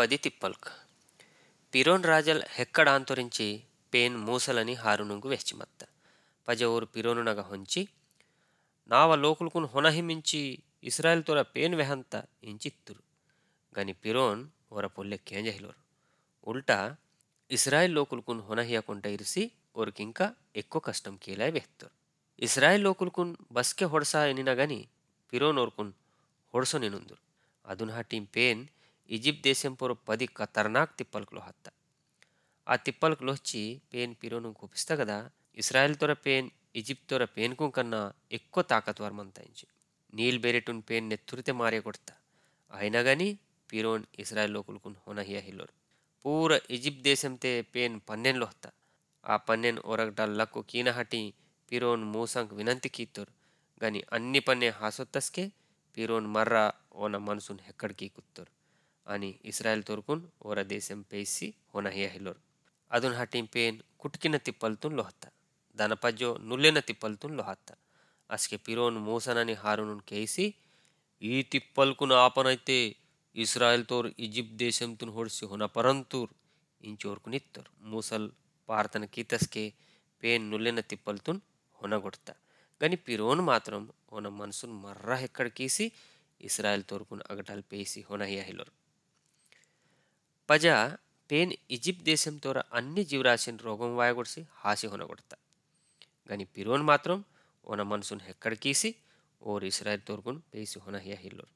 పది తిప్పల్క్ ಪಿರೋನ್ ರಾಜಲ್ ಹೆಕ್ಕಡಾಂತೊರಿಂಚಿ ಪೇನ್ ಮೂಸಲನಿ ಹಾರುನುಂಗು ವೆಚ್ಚಿಮತ್ತ ಪಜ ಓರು ಪಿರೋನುನಗ ಹೊಂಚಿ ನಾವ ಲೋಕುಲ್ಕುನ್ ಹೊನಹಿಮಿಂಚಿ ಇಸ್ರಾಯಲ್ ತೋರ ಪೇನ್ ವೆಹಂತ ಇಂಚಿತ್ತುರು ಗನಿ ಪಿರೋನ್ ಒರ ಪೊಲ್ಲೆ ಕೇಂಜಹಿಲೋರು ಉಲ್ಟಾ ಇಸ್ರಾಯಲ್ ಲೋಕುಲ್ಕುನ್ ಹೊನಹಿಯಕೊಂಟ ಇರಿಸಿ ಒರ್ಕಿಂಕ ಎಕ್ಕೊ ಕಷ್ಟಂ ಕೀಲಾಯ್ ವೆಹ್ತರು ಇಸ್ರಾಯಲ್ ಲೋಕುಲ್ಕುನ್ ಬಸ್ಕೆ ಹೊಡ್ಸಾ ಎನಿನ ಗನಿ ಪಿರೋನ್ ಓರ್ಕುನ್ ಹೊಡ್ಸೊ ನಿನುಂದುರು ಅದುನ್ ಹಟಿಂ ಪೇನ್ ఈజిప్ట్ దేశం పొర పది ఖతర్నాక్ తిప్పలకు లోహత్త ఆ తిప్పలకు లోచ్చి పేన్ పిరోను కూపిస్తా కదా ఇస్రాయల్ తొర పేన్ ఈజిప్ట్ తొర పేన్కు కన్నా ఎక్కువ తాకత్వర్ మంతాయించి నీల్ బెరెటున్ పేన్ నెత్తురితే మారే కొడతా అయినా గాని పిరోన్ ఇస్రాయల్ లోకులుకున్ హొనహియ హిల్లోరు పూర ఈజిప్ట్ దేశంతే పేన్ పన్నెన్ లోహత్త ఆ పన్నెన్ ఒరగడల్లకు కీన హటి పిరోన్ మూసంక్ వినంతి కీత్తోరు గాని అన్ని పన్నే హాసొత్తస్కే పిరోన్ మర్రా ఓన మనసున్ హెక్కడికి కుత్తోరు అని ఇస్రాయల్ తోర్కున్ ఓర దేశం పేసి ಹೊನಹಿಯ ಹಿಲೋರ್ ಅದನ್ ಹಟಿಂ ಪೇನ್ ಕುಟ್ಕಿನ ತಿಪ್ಪಲ್ತುನ್ ಲೊಹತ್ತ ದನಪಜ್ಜೋ ನುಲ್ಲೆನ ತಿಪ್ಪಲ್ತುನ್ ಲೊಹತ್ತ ಅಸ್ಕೆ ಪಿರೋನ್ ಮೂಸನನಿ ಹಾರುನುನ್ ಕೇಸಿ ಈ ತಿಪ್ಪಲ್ಕುನ ಆಪನೈತೆ ಇಸ್ರಾಯಲ್ ತೋರ್ ಈಜಿಪ್ಟ್ ದೇಶಂತುನ್ ಹೊಡ್ಸಿ ಹೊನ ಪರಂತೂರ್ ಇಂಚೋರ್ಕುನಿತ್ತೋರ್ ಮೂಸಲ್ ಪಾರ್ತನ ಕೀತಸ್ಕೆ ಪೇನ್ నుల్లెన తిప్పల్తున్ ಹೊನగొడత గని పిరోన్ మాత్రం ಹೊన మనసున్ మర్ర హెక్కడ కీసి ఇస్రాయల్ తోర్కున్ అగటల్ పేసి ಹೊನహియ హిలోర్ ಪಜ ಪೇನ್ ಈಜಿಪ್ಟ್ ದೇಶಂ ತೋರ అన్ని జీవరాశిని రోగం వాయగొడిసి హాసి ಹೊನగొడత గని పిరోన్ మాత్రం ఓన మనసున్ హెక్కడ కీసి ఓర్ ఇస్రాయల్ తోర్కున్ పేసి ಹೊನಹಿಯ హిల్లోర్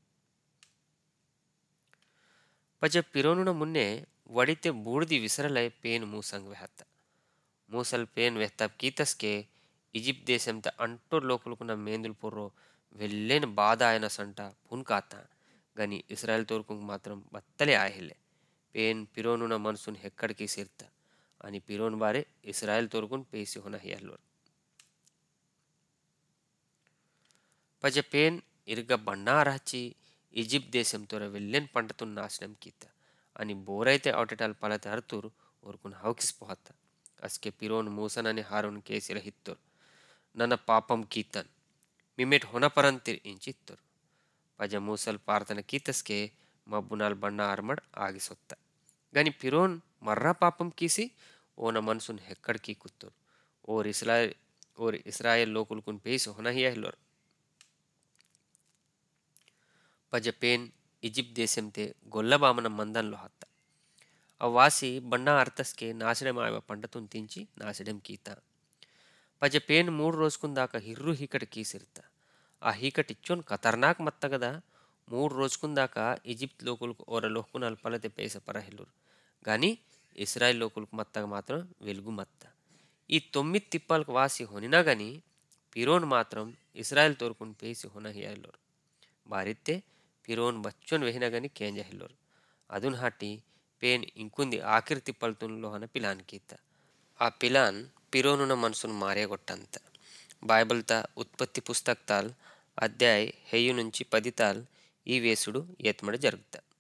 ಪಜ ಪಿರೋನುನ ಮುನ್ನೆ ವಡಿತೆ ಬೂಡ್ದಿ ವಿಸರಲೈ ಪೇನ್ ಮೂಸಂಗ್ ವೆಹತ್ತ ಮೂಸಲ್ ಪೇನ್ వెహ్తాబ్ కీతస్కే ఈజిప్ట్ దేశంత అంటూర్ లోకులుకున్న మేందులు పొర్రో వెళ్ళేని బాధ ఆయన సంట పున్కాత గని ఇస్రాయల్ తోర్కుంగ్ మాత్రం బత్తలే ఆహిల్లే ಪೇನ್ ಪಿರೋನುನ ಮನಸ್ಸುನ್ ಹೆಕ್ಕಡಿಕೆ ಸೇರ್ತ ಅನಿ ಪಿರೋನ್ ಬಾರೆ ಇಸ್ರಾಯಲ್ ತೋರ್ಗುನ್ ಪೇಸಿ ಹೊನ ಹಿಯಲ್ಲೋರ್ ಪಜ ಪೇನ್ ಇರ್ಗ ಬಣ್ಣಾರ ಹಚ್ಚಿ ಈಜಿಪ್ಟ್ ದೇಶಂ ತೋರ వెల్లెన్ పంటతున్ నాశనం కీత అని బోరైతే ఔటటాల్ పలతే హర్తూర్ ఓర్కున్ హౌకిస్ పోహత్త అస్కే పిరోన్ మూసనని హారున్ కేసిల హిత్తోర్ ನನ್ನ ಪಾಪಂ ಕೀತನ್ ಮಿಮೆಟ್ ಹೊನಪರಂತಿರ್ ಇಂಚಿತ್ತೋರ್ ಪಜ ಮೂಸಲ್ ಪಾರ್ತನ ಕೀತಸ್ಕೆ మబ్బునాల్ బండ ఆర్మడ్ ఆగిసొత్త గాని పిరోన్ మర్రా పాపం కీసి ఓన మనసున్ హెక్కడికి కుత్తోరు ఓర్ ఇస్రాయల్ ఓర్ ఇస్రాయల్ లోకుల్కున్ పేసి హొనహియ హిలోర్ పజ పేన్ ఈజిప్ట్ దేశంతే గొల్లబామన మందంలో హత్త ఆ వాసి బండా అర్థస్కే నాశనం ఆమె పంటతున్ తించి నాశనం కీత పజ పేన్ మూడు రోజుకుందాక హిర్రు హీకటి కీసిరుత ఆ హీకటిచ్చోన్ ఖతర్నాక్ మత్త కదా మూడు రోజుకుందాక ఈజిప్ట్ లోకులకు ఓర లోకునాలు పలతే పేస పరహిల్లురు కానీ ఇస్రాయల్ లోకులకు మత్తగా మాత్రం వెలుగు మత్త ఈ తొమ్మిది తిప్పాలకు వాసి హొనినా గాని పిరోన్ మాత్రం ఇస్రాయల్ తోరుకుని పేసి హొనహియల్లోరు బారిత్తే పిరోన్ బచ్చొన్ వెహినా గాని కేంజహిల్లోరు అదున్ హట్టి పేన్ ఇంకుంది ఆఖరి తిప్పలతుల్లో అన పిలాన్ కీత ఆ పిలాన్ పిరోనున మనసును మారేగొట్టంత బైబిల్త ఉత్పత్తి పుస్తక్తాల్ అధ్యాయ్ హెయ్యు నుంచి పదితాల్ ఈ వేసుడు ఏత్మడ జరుగుతా